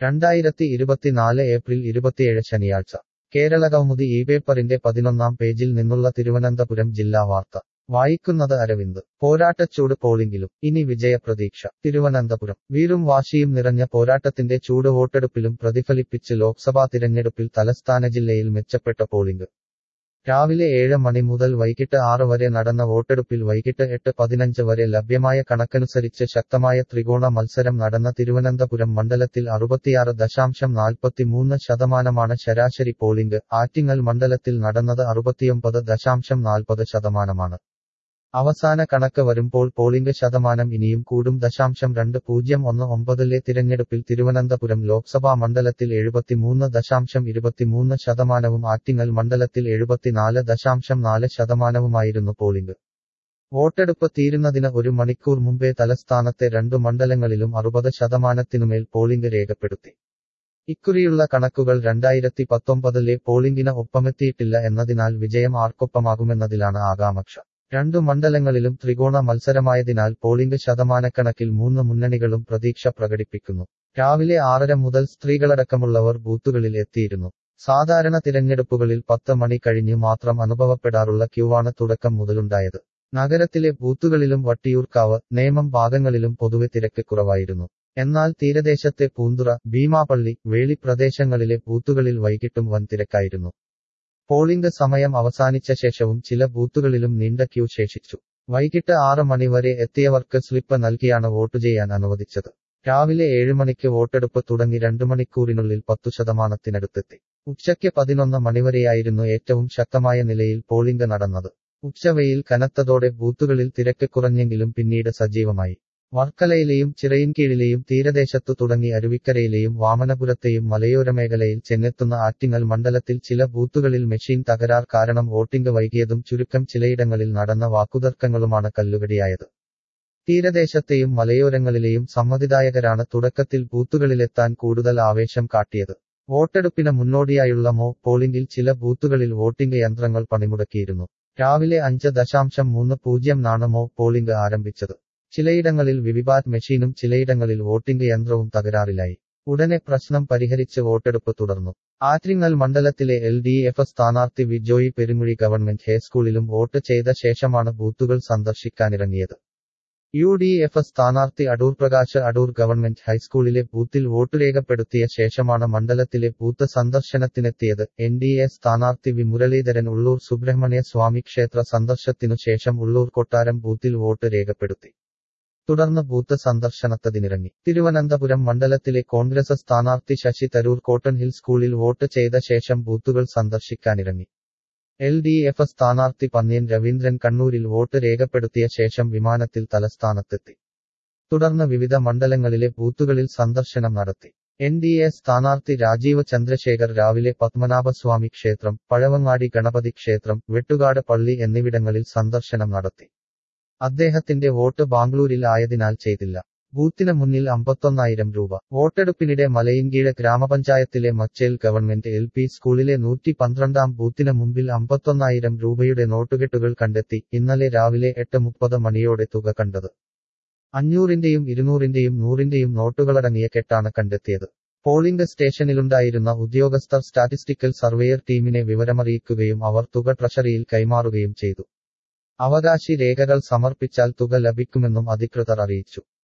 രണ്ടായിരത്തി ഇരുപത്തിനാല് ഏപ്രിൽ ഇരുപത്തിയേഴ് ശനിയാഴ്ച കേരള കൗമുദി ഈ പേപ്പറിന്റെ പതിനൊന്നാം പേജിൽ നിന്നുള്ള തിരുവനന്തപുരം ജില്ലാ വാർത്ത വായിക്കുന്നത് അരവിന്ദ് പോരാട്ടച്ചൂട് പോളിംഗിലും ഇനി വിജയപ്രതീക്ഷ തിരുവനന്തപുരം വീറും വാശിയും നിറഞ്ഞ പോരാട്ടത്തിന്റെ ചൂട് വോട്ടെടുപ്പിലും പ്രതിഫലിപ്പിച്ച് ലോക്സഭാ തിരഞ്ഞെടുപ്പിൽ തലസ്ഥാന ജില്ലയിൽ മെച്ചപ്പെട്ട പോളിംഗ് രാവിലെ ഏഴ് മണി മുതൽ വൈകിട്ട് ആറ് വരെ നടന്ന വോട്ടെടുപ്പിൽ വൈകിട്ട് എട്ട് പതിനഞ്ച് വരെ ലഭ്യമായ കണക്കനുസരിച്ച് ശക്തമായ ത്രികോണ മത്സരം നടന്ന തിരുവനന്തപുരം മണ്ഡലത്തിൽ അറുപത്തിയാറ് ദശാംശം നാൽപ്പത്തിമൂന്ന് ശതമാനമാണ് ശരാശരി പോളിംഗ് ആറ്റിങ്ങൽ മണ്ഡലത്തിൽ നടന്നത് അറുപത്തിയൊമ്പത് ദശാംശം നാൽപ്പത് ശതമാനമാണ് അവസാന കണക്ക് വരുമ്പോൾ പോളിംഗ് ശതമാനം ഇനിയും കൂടും ദശാംശം രണ്ട് പൂജ്യം ഒന്ന് ഒമ്പതിലെ തിരഞ്ഞെടുപ്പിൽ തിരുവനന്തപുരം ലോക്സഭാ മണ്ഡലത്തിൽ എഴുപത്തിമൂന്ന് ദശാംശം ഇരുപത്തിമൂന്ന് ശതമാനവും ആറ്റിങ്ങൽ മണ്ഡലത്തിൽ എഴുപത്തിനാല് ദശാംശം നാല് ശതമാനവുമായിരുന്നു പോളിംഗ് വോട്ടെടുപ്പ് തീരുന്നതിന് ഒരു മണിക്കൂർ മുമ്പേ തലസ്ഥാനത്തെ രണ്ടു മണ്ഡലങ്ങളിലും അറുപത് ശതമാനത്തിനുമേൽ പോളിംഗ് രേഖപ്പെടുത്തി ഇക്കുറിയുള്ള കണക്കുകൾ രണ്ടായിരത്തി പത്തൊമ്പതിലെ പോളിംഗിന് ഒപ്പമെത്തിയിട്ടില്ല എന്നതിനാൽ വിജയം ആർക്കൊപ്പമാകുമെന്നതിലാണ് ആകാംക്ഷ രണ്ടു മണ്ഡലങ്ങളിലും ത്രികോണ മത്സരമായതിനാൽ പോളിംഗ് ശതമാനക്കണക്കിൽ മൂന്ന് മുന്നണികളും പ്രതീക്ഷ പ്രകടിപ്പിക്കുന്നു രാവിലെ ആറര മുതൽ സ്ത്രീകളടക്കമുള്ളവർ ബൂത്തുകളിൽ എത്തിയിരുന്നു സാധാരണ തിരഞ്ഞെടുപ്പുകളിൽ പത്ത് മണി കഴിഞ്ഞു മാത്രം അനുഭവപ്പെടാറുള്ള ക്യൂവാണ് തുടക്കം മുതലുണ്ടായത് നഗരത്തിലെ ബൂത്തുകളിലും വട്ടിയൂർക്കാവ് നേമം ഭാഗങ്ങളിലും പൊതുവെ തിരക്ക് കുറവായിരുന്നു എന്നാൽ തീരദേശത്തെ പൂന്തുറ ഭീമാപള്ളി വേളി പ്രദേശങ്ങളിലെ ബൂത്തുകളിൽ വൈകിട്ടും വൻ തിരക്കായിരുന്നു പോളിംഗ് സമയം അവസാനിച്ച ശേഷവും ചില ബൂത്തുകളിലും നീണ്ട ക്യൂ ശേഷിച്ചു വൈകിട്ട് ആറ് മണിവരെ എത്തിയവർക്ക് സ്ലിപ്പ് നൽകിയാണ് വോട്ട് ചെയ്യാൻ അനുവദിച്ചത് രാവിലെ ഏഴ് മണിക്ക് വോട്ടെടുപ്പ് തുടങ്ങി രണ്ടു മണിക്കൂറിനുള്ളിൽ പത്തു ശതമാനത്തിനടുത്തെത്തി ഉച്ചയ്ക്ക് പതിനൊന്ന് മണിവരെയായിരുന്നു ഏറ്റവും ശക്തമായ നിലയിൽ പോളിംഗ് നടന്നത് ഉച്ചവെയിൽ കനത്തതോടെ ബൂത്തുകളിൽ തിരക്ക് കുറഞ്ഞെങ്കിലും പിന്നീട് സജീവമായി വർക്കലയിലെയും ചിറയിൻകീഴിലെയും തീരദേശത്തു തുടങ്ങി അരുവിക്കരയിലെയും വാമനപുരത്തെയും മലയോര മേഖലയിൽ ചെന്നെത്തുന്ന ആറ്റിങ്ങൽ മണ്ഡലത്തിൽ ചില ബൂത്തുകളിൽ മെഷീൻ തകരാർ കാരണം വോട്ടിംഗ് വൈകിയതും ചുരുക്കം ചിലയിടങ്ങളിൽ നടന്ന വാക്കുതർക്കങ്ങളുമാണ് കല്ലുകടിയായത് തീരദേശത്തെയും മലയോരങ്ങളിലെയും സമ്മതിദായകരാണ് തുടക്കത്തിൽ ബൂത്തുകളിലെത്താൻ കൂടുതൽ ആവേശം കാട്ടിയത് വോട്ടെടുപ്പിന് മുന്നോടിയായുള്ള മോ പോളിംഗിൽ ചില ബൂത്തുകളിൽ വോട്ടിംഗ് യന്ത്രങ്ങൾ പണിമുടക്കിയിരുന്നു രാവിലെ അഞ്ച് ദശാംശം മൂന്ന് പൂജ്യം നാണ് മോ പോളിംഗ് ആരംഭിച്ചത് ചിലയിടങ്ങളിൽ വിവിപാറ്റ് മെഷീനും ചിലയിടങ്ങളിൽ വോട്ടിംഗ് യന്ത്രവും തകരാറിലായി ഉടനെ പ്രശ്നം പരിഹരിച്ച് വോട്ടെടുപ്പ് തുടർന്നു ആറ്റിങ്ങൽ മണ്ഡലത്തിലെ എൽ ഡി എഫ് സ്ഥാനാർത്ഥി വിജോയി പെരുമുഴി ഗവൺമെന്റ് ഹൈസ്കൂളിലും വോട്ട് ചെയ്ത ശേഷമാണ് ബൂത്തുകൾ സന്ദർശിക്കാനിറങ്ങിയത് യു ഡി എഫ് സ്ഥാനാർത്ഥി അടൂർ പ്രകാശ് അടൂർ ഗവൺമെന്റ് ഹൈസ്കൂളിലെ ബൂത്തിൽ വോട്ട് രേഖപ്പെടുത്തിയ ശേഷമാണ് മണ്ഡലത്തിലെ ബൂത്ത് സന്ദർശനത്തിനെത്തിയത് എൻ ഡി എ സ്ഥാനാർത്ഥി വി മുരളീധരൻ ഉള്ളൂർ സുബ്രഹ്മണ്യ സ്വാമി ക്ഷേത്ര സന്ദർശനത്തിനു ശേഷം ഉള്ളൂർ കൊട്ടാരം ബൂത്തിൽ വോട്ട് രേഖപ്പെടുത്തി തുടർന്ന് ബൂത്ത് സന്ദർശനത്തതിനിറങ്ങി തിരുവനന്തപുരം മണ്ഡലത്തിലെ കോൺഗ്രസ് സ്ഥാനാർത്ഥി ശശി തരൂർ കോട്ടൺ ഹിൽ സ്കൂളിൽ വോട്ട് ചെയ്ത ശേഷം ബൂത്തുകൾ സന്ദർശിക്കാനിറങ്ങി എൽ ഡി എഫ് സ്ഥാനാർത്ഥി പന്ന്യൻ രവീന്ദ്രൻ കണ്ണൂരിൽ വോട്ട് രേഖപ്പെടുത്തിയ ശേഷം വിമാനത്തിൽ തലസ്ഥാനത്തെത്തി തുടർന്ന് വിവിധ മണ്ഡലങ്ങളിലെ ബൂത്തുകളിൽ സന്ദർശനം നടത്തി എൻ ഡി എ സ്ഥാനാർത്ഥി രാജീവ് ചന്ദ്രശേഖർ രാവിലെ പത്മനാഭസ്വാമി ക്ഷേത്രം പഴവങ്ങാടി ഗണപതി ക്ഷേത്രം വെട്ടുകാട് പള്ളി എന്നിവിടങ്ങളിൽ സന്ദർശനം നടത്തി അദ്ദേഹത്തിന്റെ വോട്ട് ബാംഗ്ലൂരിൽ ആയതിനാൽ ചെയ്തില്ല ബൂത്തിന് മുന്നിൽ അമ്പത്തൊന്നായിരം രൂപ വോട്ടെടുപ്പിനിടെ മലയിൻകീഴ് ഗ്രാമപഞ്ചായത്തിലെ മച്ചേൽ ഗവൺമെന്റ് എൽ പി സ്കൂളിലെ നൂറ്റി പന്ത്രണ്ടാം ബൂത്തിന് മുമ്പിൽ അമ്പത്തൊന്നായിരം രൂപയുടെ നോട്ടുകെട്ടുകൾ കണ്ടെത്തി ഇന്നലെ രാവിലെ എട്ട് മുപ്പത് മണിയോടെ തുക കണ്ടത് അഞ്ഞൂറിന്റെയും ഇരുന്നൂറിന്റെയും നൂറിന്റെയും നോട്ടുകളടങ്ങിയ കെട്ടാണ് കണ്ടെത്തിയത് പോളിംഗ് സ്റ്റേഷനിലുണ്ടായിരുന്ന ഉദ്യോഗസ്ഥർ സ്റ്റാറ്റിസ്റ്റിക്കൽ സർവേയർ ടീമിനെ വിവരമറിയിക്കുകയും അവർ തുക ട്രഷറിയിൽ കൈമാറുകയും ചെയ്തു അവകാശി രേഖകൾ സമർപ്പിച്ചാൽ തുക ലഭിക്കുമെന്നും അധികൃതർ അറിയിച്ചു